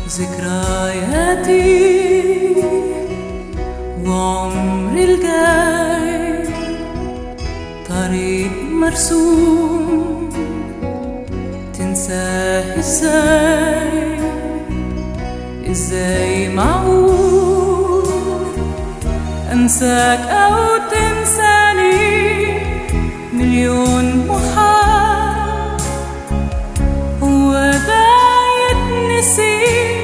ذكرياتي وعمري الجاي طريق مرسوم تنساه ازاي ازاي معقول انساك او تنساني مليون محال هو ده يتنسي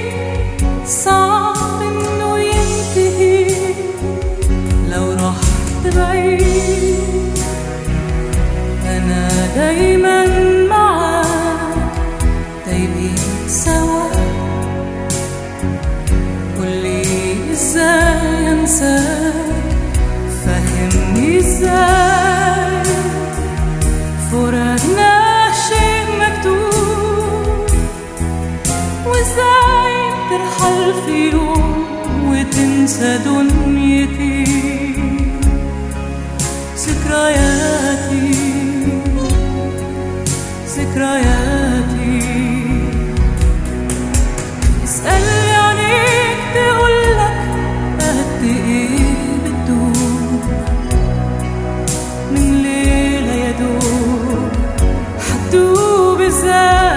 صعب انه ينتهي لو رحت بعيد انا دايما معاك دايبين سوا قولي ازاي انساك فهمني ازاي فراقنا شيء مكتوب وازاي ترحل في يوم وتنسى دنيتي ذكرياتي ذكرياتي اسألني عليك تقولك قد ايه بتدوب من ليلة يا دوب حتدوب ازاي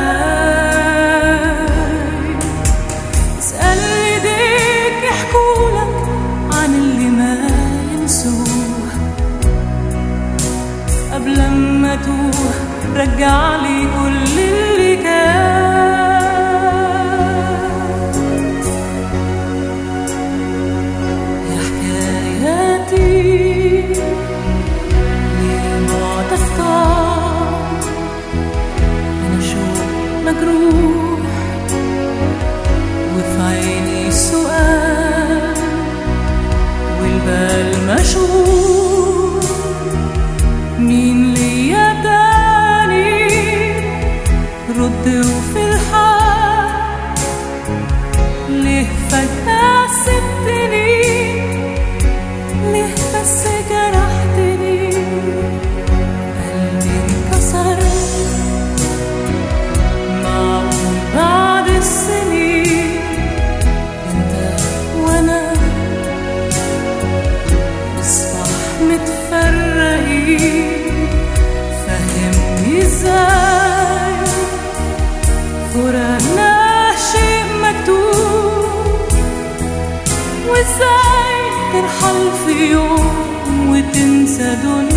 اسأل ايديك يحكولك عن اللي ما ينسوه قبل ما توه رجع لي كل اللي كان يا حكاياتي ليه ما تختار أنا شو مجروح وفي عيني سؤال والبال مشغول مين ليا تاني رد وفي الحال ليه فجأة سبتني ليه بس جرحتني قلبي انكسر معقول بعد السنين انت وانا نصبح متفرقين فهمني ازاي فراقنا شيء مكتوب وازاي ترحل في يوم وتنسى دنيا